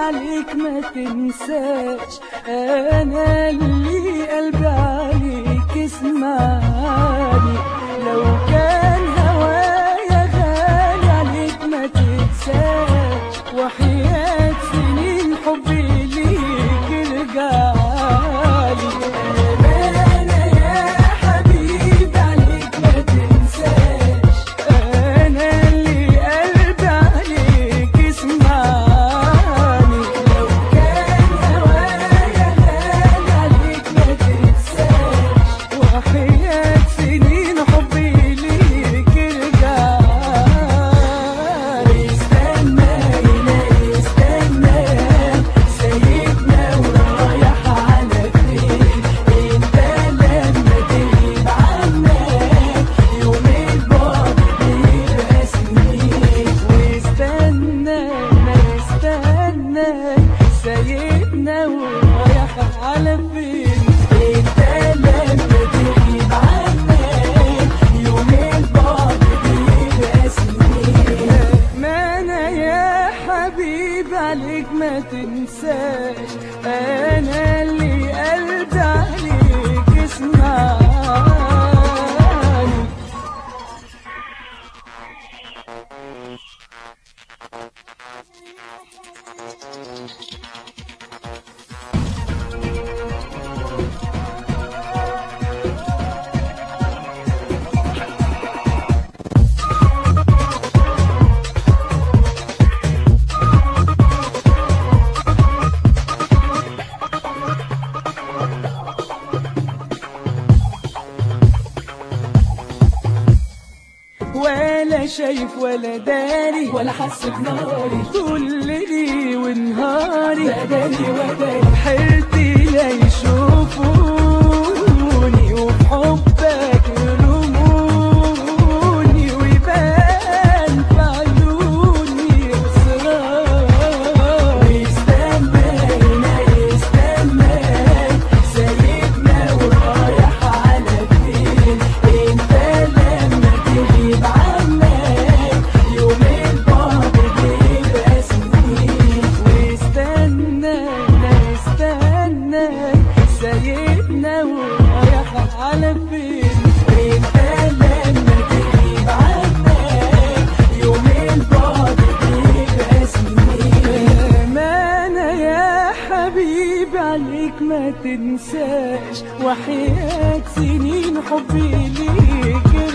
عليك ما تنساش انا اللي قلبي عليك اسمعني لو كان هوايا غالي عليك ما تنساش وحياة سنين حبي ليك ارجعلي انا يا حبيبي عليك ما تنساش انا اللي قلبي عليك اسمعني لو كان هوايا غالي عليك ما تنساش وحياة سنين حبي ليك ارجع استنى هنا استنى سايبنا ورايح على فين انت لما تغيب عنك يوم البعد بيبقى سنين واستنى استنى سايبنا ورايح على فين انت لما تغيب عنك يوم البعد بيبقى سنين ما انا يا حبيبي عليك ما تنساش انا اللي قلبي عليك اسمعني ولا شايف ولا داري ولا حس بناري طول ليلي ونهاري بدالي ودالي حيرتي لا يشوفوني وبحبك يلوموني ويبان في عيوني إصرار استنى هنا استنى سايبنا ورايح على فين انت لما تغيب عنك يوم البعد بيبقى سنين واستنى استنى سايبنا ورايح على فين انت لما تغيب عنك يوم البعد بيبقى سنين ما انا يا حبيبي عليك ما تنساش وحياة سنين حبي ليك